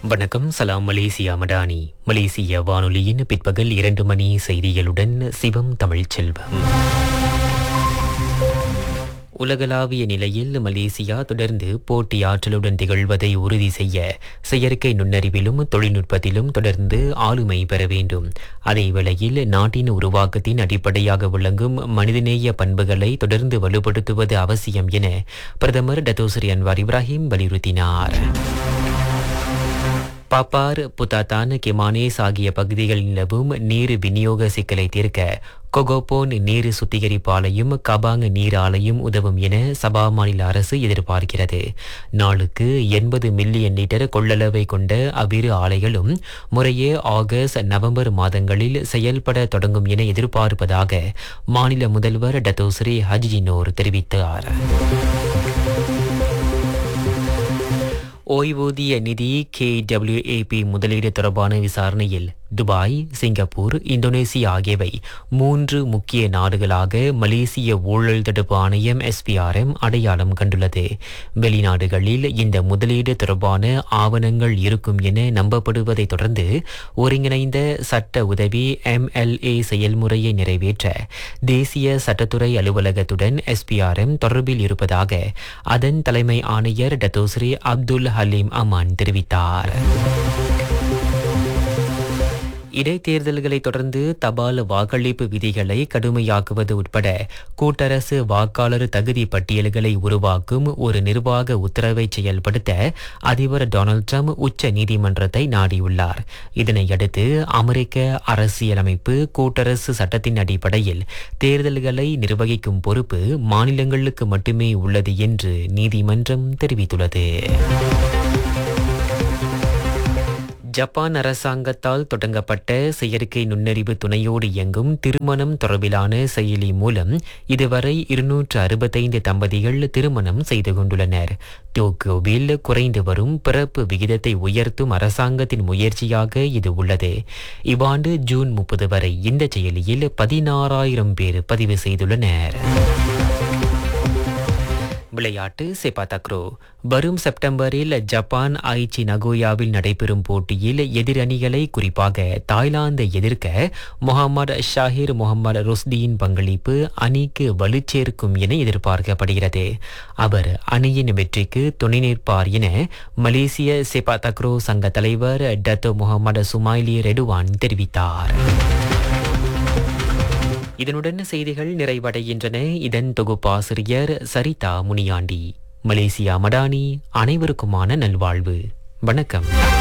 வணக்கம் சலாம் மலேசியா மடானி மலேசிய வானொலியின் பிற்பகல் இரண்டு மணி செய்திகளுடன் சிவம் தமிழ்ச் செல்வம் உலகளாவிய நிலையில் மலேசியா தொடர்ந்து போட்டி ஆற்றலுடன் திகழ்வதை உறுதி செய்ய செயற்கை நுண்ணறிவிலும் தொழில்நுட்பத்திலும் தொடர்ந்து ஆளுமை பெற வேண்டும் அதேவேளையில் நாட்டின் உருவாக்கத்தின் அடிப்படையாக விளங்கும் மனிதநேய பண்புகளை தொடர்ந்து வலுப்படுத்துவது அவசியம் என பிரதமர் டத்தோஸ்ரீ அன்வார் இப்ராஹிம் வலியுறுத்தினார் பாப்பார் புத்தாத்தான் கெமானேஸ் ஆகிய பகுதிகளில் நிலவும் நீர் விநியோக சிக்கலை தீர்க்க கொகோபோன் நீர் சுத்திகரிப்பு ஆலையும் கபாங் நீர் ஆலையும் உதவும் என சபா மாநில அரசு எதிர்பார்க்கிறது நாளுக்கு எண்பது மில்லியன் லிட்டர் கொள்ளளவை கொண்ட அவ்விரு ஆலைகளும் முறையே ஆகஸ்ட் நவம்பர் மாதங்களில் செயல்பட தொடங்கும் என எதிர்பார்ப்பதாக மாநில முதல்வர் டத்தோஸ்ரீ ஹஜினோர் தெரிவித்தார் ஓய்வூதிய நிதி கேடபிள்யூஏபி முதலீடு தொடர்பான விசாரணையில் துபாய் சிங்கப்பூர் இந்தோனேசியா ஆகியவை மூன்று முக்கிய நாடுகளாக மலேசிய ஊழல் தடுப்பு ஆணையம் எஸ்பிஆர்எம் அடையாளம் கண்டுள்ளது வெளிநாடுகளில் இந்த முதலீடு தொடர்பான ஆவணங்கள் இருக்கும் என நம்பப்படுவதை தொடர்ந்து ஒருங்கிணைந்த சட்ட உதவி எம்எல்ஏ செயல்முறையை நிறைவேற்ற தேசிய சட்டத்துறை அலுவலகத்துடன் எஸ்பிஆர்எம் தொடர்பில் இருப்பதாக அதன் தலைமை ஆணையர் டத்தோஸ்ரீ அப்துல் ஹலீம் அமான் தெரிவித்தார் இடைத்தேர்தல்களை தொடர்ந்து தபால் வாக்களிப்பு விதிகளை கடுமையாக்குவது உட்பட கூட்டரசு வாக்காளர் தகுதி பட்டியல்களை உருவாக்கும் ஒரு நிர்வாக உத்தரவை செயல்படுத்த அதிபர் டொனால்ட் ட்ரம்ப் உச்ச நீதிமன்றத்தை நாடியுள்ளார் இதனையடுத்து அமெரிக்க அரசியலமைப்பு கூட்டரசு சட்டத்தின் அடிப்படையில் தேர்தல்களை நிர்வகிக்கும் பொறுப்பு மாநிலங்களுக்கு மட்டுமே உள்ளது என்று நீதிமன்றம் தெரிவித்துள்ளது ஜப்பான் அரசாங்கத்தால் தொடங்கப்பட்ட செயற்கை நுண்ணறிவு துணையோடு இயங்கும் திருமணம் தொடர்பிலான செயலி மூலம் இதுவரை இருநூற்று அறுபத்தைந்து தம்பதிகள் திருமணம் செய்து கொண்டுள்ளனர் டோக்கியோவில் குறைந்து வரும் பிறப்பு விகிதத்தை உயர்த்தும் அரசாங்கத்தின் முயற்சியாக இது உள்ளது இவ்வாண்டு ஜூன் முப்பது வரை இந்த செயலியில் பதினாறாயிரம் பேர் பதிவு செய்துள்ளனர் விளையாட்டு செப்பா தக்ரோ வரும் செப்டம்பரில் ஜப்பான் ஐச்சி நகோயாவில் நடைபெறும் போட்டியில் எதிரணிகளை குறிப்பாக தாய்லாந்தை எதிர்க்க முகமது ஷாஹிர் முகமது ருஸ்டியின் பங்களிப்பு அணிக்கு வலுச்சேர்க்கும் என எதிர்பார்க்கப்படுகிறது அவர் அணியின் வெற்றிக்கு துணை நிற்பார் என மலேசிய செப்பா தக்ரோ சங்க தலைவர் டத்தோ முகமது சுமாயிலி ரெடுவான் தெரிவித்தார் இதனுடன் செய்திகள் நிறைவடைகின்றன இதன் தொகுப்பாசிரியர் சரிதா முனியாண்டி மலேசியா மடானி அனைவருக்குமான நல்வாழ்வு வணக்கம்